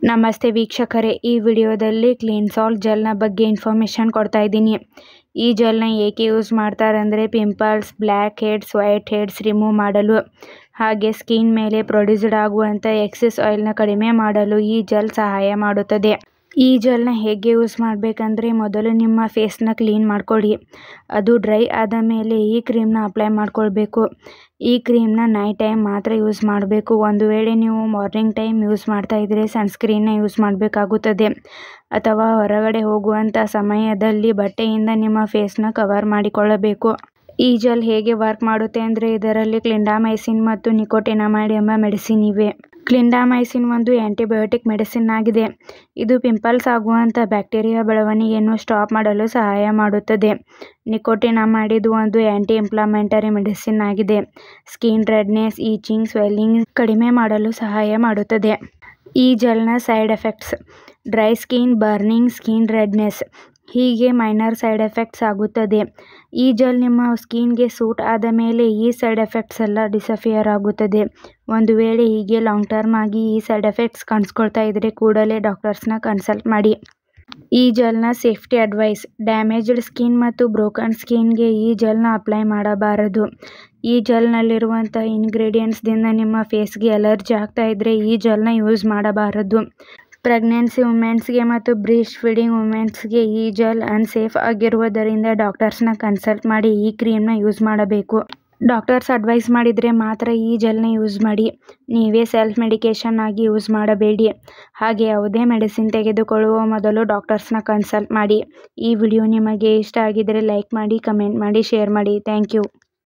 ನಮಸ್ತೆ ವೀಕ್ಷಕರೇ ಈ ವಿಡಿಯೋದಲ್ಲಿ ಕ್ಲೀನ್ಸಾಲ್ ಜೆಲ್ನ ಬಗ್ಗೆ ಇನ್ಫಾರ್ಮೇಷನ್ ಕೊಡ್ತಾ ಇದ್ದೀನಿ ಈ ಜೆಲ್ನ ಏಕೆ ಯೂಸ್ ಮಾಡ್ತಾರೆ ಅಂದರೆ pimples black heads white heads remove ಮಾಡಲು ಹಾಗೆ ಸ್ಕಿನ್ ಮೇಲೆ ಪ್ರೊಡ್ಯೂಸ್ಡ್ ಆಗುವಂಥ ಎಕ್ಸೆಸ್ ಆಯಿಲ್ನ ಕಡಿಮೆ ಮಾಡಲು ಈ ಜೆಲ್ ಸಹಾಯ ಮಾಡುತ್ತದೆ ಈ ಜೆಲ್ನ ಹೇಗೆ ಯೂಸ್ ಮಾಡಬೇಕಂದ್ರೆ ಮೊದಲು ನಿಮ್ಮ ಫೇಸ್ನ ಕ್ಲೀನ್ ಮಾಡ್ಕೊಳ್ಳಿ ಅದು ಡ್ರೈ ಆದ ಮೇಲೆ ಈ ಕ್ರೀಮ್ನ ಅಪ್ಲೈ ಮಾಡ್ಕೊಳ್ಬೇಕು ಈ ಕ್ರೀಮ್ನ ನೈಟ್ ಟೈಮ್ ಮಾತ್ರ ಯೂಸ್ ಮಾಡಬೇಕು ಒಂದು ವೇಳೆ ನೀವು ಮಾರ್ನಿಂಗ್ ಟೈಮ್ ಯೂಸ್ ಮಾಡ್ತಾ ಇದ್ದರೆ ಸನ್ಸ್ಕ್ರೀನ್ನ ಯೂಸ್ ಮಾಡಬೇಕಾಗುತ್ತದೆ ಅಥವಾ ಹೊರಗಡೆ ಹೋಗುವಂಥ ಸಮಯದಲ್ಲಿ ಬಟ್ಟೆಯಿಂದ ನಿಮ್ಮ ಫೇಸ್ನ ಕವರ್ ಮಾಡಿಕೊಳ್ಳಬೇಕು ಈ ಜೆಲ್ ಹೇಗೆ ವರ್ಕ್ ಮಾಡುತ್ತೆ ಅಂದರೆ ಇದರಲ್ಲಿ ಕ್ಲಿಂಡಾಮೈಸಿನ್ ಮತ್ತು ನಿಕೋಟಿನಮೈಡ್ ಎಂಬ ಮೆಡಿಸಿನ್ ಇವೆ ಕ್ಲಿಂಡಾಮೈಸಿನ್ ಒಂದು ಆ್ಯಂಟಿಬಯೋಟಿಕ್ ಮೆಡಿಸಿನ್ ಆಗಿದೆ ಇದು ಪಿಂಪಲ್ಸ್ ಆಗುವಂಥ ಬ್ಯಾಕ್ಟೀರಿಯಾ ಬೆಳವಣಿಗೆಯನ್ನು ಸ್ಟಾಪ್ ಮಾಡಲು ಸಹಾಯ ಮಾಡುತ್ತದೆ ನಿಕೋಟಿನಮೈಡ್ ಇದು ಒಂದು ಆ್ಯಂಟಿ ಇಂಪ್ಲಾಮೆಂಟರಿ ಮೆಡಿಸಿನ್ ಆಗಿದೆ ಸ್ಕಿನ್ ರೆಡ್ನೆಸ್ ಈಚಿಂಗ್ ಸ್ವೆಲ್ಲಿಂಗ್ ಕಡಿಮೆ ಮಾಡಲು ಸಹಾಯ ಮಾಡುತ್ತದೆ ಈ ಜೆಲ್ನ side effects dry skin burning skin redness ಹೀಗೆ ಮೈನರ್ ಸೈಡ್ ಎಫೆಕ್ಟ್ಸ್ ಆಗುತ್ತದೆ ಈ ಜೆಲ್ ನಿಮ್ಮ ಸ್ಕಿನ್ಗೆ ಸೂಟ್ ಆದ ಮೇಲೆ ಈ ಸೈಡ್ ಎಫೆಕ್ಟ್ಸ್ ಎಲ್ಲ ಡಿಸಫಿಯರ್ ಆಗುತ್ತದೆ ಒಂದು ವೇಳೆ ಹೀಗೆ ಲಾಂಗ್ ಟರ್ಮ್ ಆಗಿ ಈ ಸೈಡ್ ಎಫೆಕ್ಟ್ಸ್ ಕಾಣಿಸ್ಕೊಳ್ತಾ ಇದ್ದರೆ ಕೂಡಲೇ ಡಾಕ್ಟರ್ಸ್ನ ಕನ್ಸಲ್ಟ್ ಮಾಡಿ ಈ ಜೆಲ್ನ ಸೇಫ್ಟಿ ಅಡ್ವೈಸ್ ಡ್ಯಾಮೇಜ್ಡ್ ಸ್ಕಿನ್ ಮತ್ತು ಬ್ರೋಕನ್ ಸ್ಕಿನ್ಗೆ ಈ ಜೆಲ್ನ ಅಪ್ಲೈ ಮಾಡಬಾರದು ಈ ಜೆಲ್ನಲ್ಲಿರುವಂಥ ಇಂಗ್ರೀಡಿಯೆಂಟ್ಸ್ದಿಂದ ನಿಮ್ಮ ಫೇಸ್ಗೆ ಅಲರ್ಜಿ ಆಗ್ತಾ ಇದ್ದರೆ ಈ ಜೆಲ್ನ ಯೂಸ್ ಮಾಡಬಾರದು ಪ್ರೆಗ್ನೆನ್ಸಿ ವುಮೆನ್ಸ್ಗೆ ಮತ್ತು ಬ್ರೀಸ್ಟ್ ಫೀಡಿಂಗ್ ವುಮೆನ್ಸ್ಗೆ ಈ ಜೆಲ್ ಅನ್ಸೇಫ್ ಆಗಿರುವುದರಿಂದ ಡಾಕ್ಟರ್ಸ್ನ ಕನ್ಸಲ್ಟ್ ಮಾಡಿ ಈ ಕ್ರೀಮ್ನ ಯೂಸ್ ಮಾಡಬೇಕು ಡಾಕ್ಟರ್ಸ್ ಅಡ್ವೈಸ್ ಮಾಡಿದರೆ ಮಾತ್ರ ಈ ಜೆಲ್ನ ಯೂಸ್ ಮಾಡಿ ನೀವೇ ಸೆಲ್ಫ್ ಮೆಡಿಕೇಷನ್ ಆಗಿ ಯೂಸ್ ಮಾಡಬೇಡಿ ಹಾಗೆ ಯಾವುದೇ ಮೆಡಿಸಿನ್ ತೆಗೆದುಕೊಳ್ಳುವ ಮೊದಲು ಡಾಕ್ಟರ್ಸ್ನ ಕನ್ಸಲ್ಟ್ ಮಾಡಿ ಈ ವಿಡಿಯೋ ನಿಮಗೆ ಇಷ್ಟ ಆಗಿದ್ದರೆ ಲೈಕ್ ಮಾಡಿ ಕಮೆಂಟ್ ಮಾಡಿ ಶೇರ್ ಮಾಡಿ ಥ್ಯಾಂಕ್ ಯು